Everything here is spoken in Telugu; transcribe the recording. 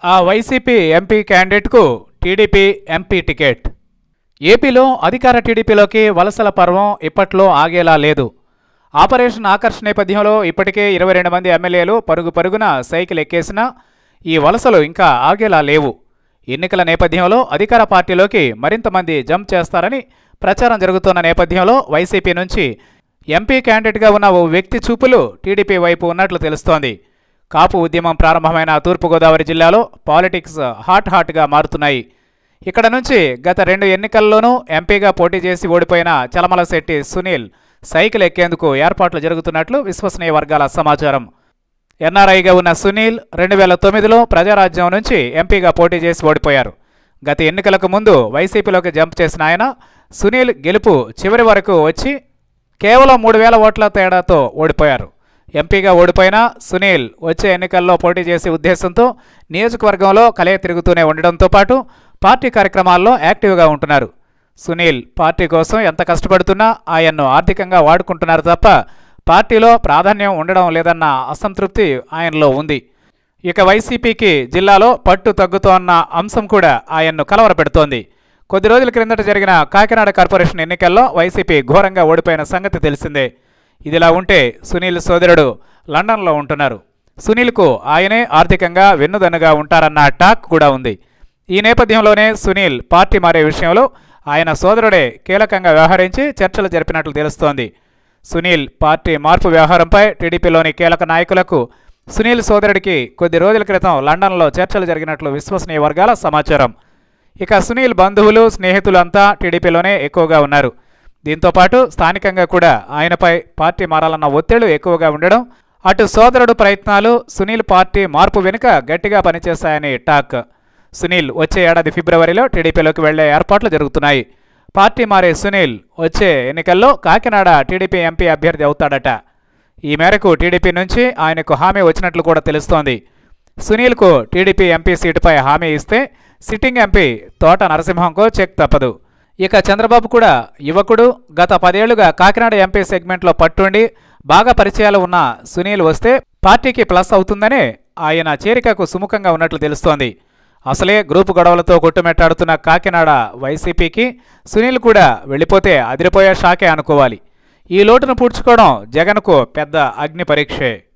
ఆ వైసీపీ ఎంపీ క్యాండిడేట్కు టీడీపీ ఎంపీ టికెట్ ఏపీలో అధికార టీడీపీలోకి వలసల పర్వం ఇప్పట్లో ఆగేలా లేదు ఆపరేషన్ ఆకర్ష్ నేపథ్యంలో ఇప్పటికే ఇరవై రెండు మంది ఎమ్మెల్యేలు పరుగు పరుగున సైకిల్ ఎక్కేసినా ఈ వలసలు ఇంకా ఆగేలా లేవు ఎన్నికల నేపథ్యంలో అధికార పార్టీలోకి మరింత మంది జంప్ చేస్తారని ప్రచారం జరుగుతున్న నేపథ్యంలో వైసీపీ నుంచి ఎంపీ క్యాండిడేట్గా ఉన్న ఓ వ్యక్తి చూపులు టీడీపీ వైపు ఉన్నట్లు తెలుస్తోంది కాపు ఉద్యమం ప్రారంభమైన తూర్పుగోదావరి జిల్లాలో పాలిటిక్స్ హాట్ హాట్గా మారుతున్నాయి ఇక్కడ నుంచి గత రెండు ఎన్నికల్లోనూ ఎంపీగా పోటీ చేసి ఓడిపోయిన చలమలశెట్టి సునీల్ సైకిల్ ఎక్కేందుకు ఏర్పాట్లు జరుగుతున్నట్లు విశ్వసనీయ వర్గాల సమాచారం ఎన్ఆర్ఐగా ఉన్న సునీల్ రెండు వేల తొమ్మిదిలో ప్రజారాజ్యం నుంచి ఎంపీగా పోటీ చేసి ఓడిపోయారు గత ఎన్నికలకు ముందు వైసీపీలోకి జంప్ చేసిన ఆయన సునీల్ గెలుపు చివరి వరకు వచ్చి కేవలం మూడు వేల ఓట్ల తేడాతో ఓడిపోయారు ఎంపీగా ఓడిపోయిన సునీల్ వచ్చే ఎన్నికల్లో పోటీ చేసే ఉద్దేశంతో నియోజకవర్గంలో కలయ తిరుగుతూనే ఉండడంతో పాటు పార్టీ కార్యక్రమాల్లో యాక్టివ్గా ఉంటున్నారు సునీల్ పార్టీ కోసం ఎంత కష్టపడుతున్నా ఆయన్ను ఆర్థికంగా వాడుకుంటున్నారు తప్ప పార్టీలో ప్రాధాన్యం ఉండడం లేదన్న అసంతృప్తి ఆయనలో ఉంది ఇక వైసీపీకి జిల్లాలో పట్టు తగ్గుతోన్న అంశం కూడా ఆయన్ను కలవరపెడుతోంది కొద్ది రోజుల క్రిందట జరిగిన కాకినాడ కార్పొరేషన్ ఎన్నికల్లో వైసీపీ ఘోరంగా ఓడిపోయిన సంగతి తెలిసిందే ఇదిలా ఉంటే సునీల్ సోదరుడు లండన్లో ఉంటున్నారు సునీల్కు ఆయనే ఆర్థికంగా వెన్నుదన్నుగా ఉంటారన్న టాక్ కూడా ఉంది ఈ నేపథ్యంలోనే సునీల్ పార్టీ మారే విషయంలో ఆయన సోదరుడే కీలకంగా వ్యవహరించి చర్చలు జరిపినట్లు తెలుస్తోంది సునీల్ పార్టీ మార్పు వ్యవహారంపై టీడీపీలోని కీలక నాయకులకు సునీల్ సోదరుడికి కొద్ది రోజుల క్రితం లండన్లో చర్చలు జరిగినట్లు విశ్వసనీయ వర్గాల సమాచారం ఇక సునీల్ బంధువులు స్నేహితులు అంతా టీడీపీలోనే ఎక్కువగా ఉన్నారు దీంతోపాటు స్థానికంగా కూడా ఆయనపై పార్టీ మారాలన్న ఒత్తిళ్లు ఎక్కువగా ఉండడం అటు సోదరుడు ప్రయత్నాలు సునీల్ పార్టీ మార్పు వెనుక గట్టిగా పనిచేశాయని టాక్ సునీల్ వచ్చే ఏడాది ఫిబ్రవరిలో టీడీపీలోకి వెళ్లే ఏర్పాట్లు జరుగుతున్నాయి పార్టీ మారే సునీల్ వచ్చే ఎన్నికల్లో కాకినాడ టీడీపీ ఎంపీ అభ్యర్థి అవుతాడట ఈ మేరకు టీడీపీ నుంచి ఆయనకు హామీ వచ్చినట్లు కూడా తెలుస్తోంది సునీల్కు టీడీపీ ఎంపీ సీటుపై హామీ ఇస్తే సిట్టింగ్ ఎంపీ తోట నరసింహంకు చెక్ తప్పదు ఇక చంద్రబాబు కూడా యువకుడు గత పదేళ్లుగా కాకినాడ ఎంపీ సెగ్మెంట్లో పట్టుండి బాగా పరిచయాలు ఉన్న సునీల్ వస్తే పార్టీకి ప్లస్ అవుతుందనే ఆయన చేరికకు సుముఖంగా ఉన్నట్లు తెలుస్తోంది అసలే గ్రూపు గొడవలతో కొట్టుమెట్టాడుతున్న కాకినాడ వైసీపీకి సునీల్ కూడా వెళ్ళిపోతే అదిరిపోయే షాకే అనుకోవాలి ఈ లోటును పూడ్చుకోవడం జగన్కు పెద్ద అగ్ని పరీక్షే